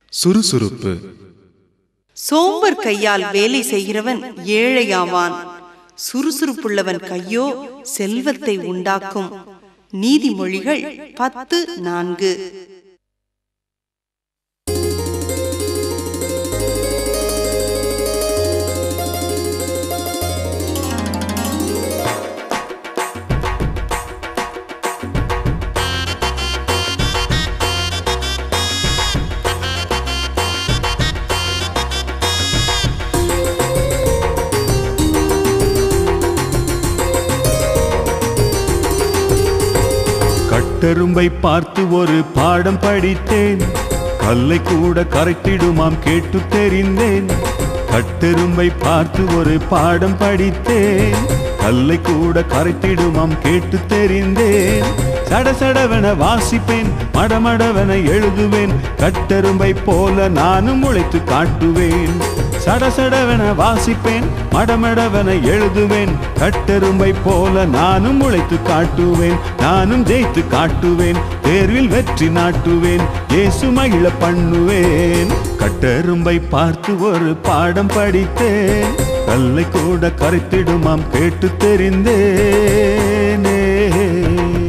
சுறுசுறுப்பு சோம்பர் கையால் வேலை செய்கிறவன் ஏழையாவான் சுறுசுறுப்புள்ளவன் கையோ செல்வத்தை உண்டாக்கும் நீதிமொழிகள் பத்து நான்கு கட்டெரும்பை பார்த்து ஒரு பாடம் படித்தேன் கல்லை கூட கரைத்திடுமாம் கேட்டு தெரிந்தேன் கட்டெரும்பை பார்த்து ஒரு பாடம் படித்தேன் கல்லை கூட கரைத்திடுமாம் கேட்டு தெரிந்தேன் சடசடவென வாசிப்பேன் மடமடவென எழுதுவேன் கட்டெரும்பை போல நானும் உழைத்து காட்டுவேன் சடசடவென வாசிப்பேன் மடமடவென எழுதுவேன் கட்டெரும்பை போல நானும் உழைத்து காட்டுவேன் நானும் ஜெயித்து காட்டுவேன் தேர்வில் வெற்றி நாட்டுவேன் இயேசு மகிழ பண்ணுவேன் கட்டெரும்பை பார்த்து ஒரு பாடம் படித்தேன் கல்லை கூட கரைத்திடுமாம் கேட்டு தெரிந்தேனே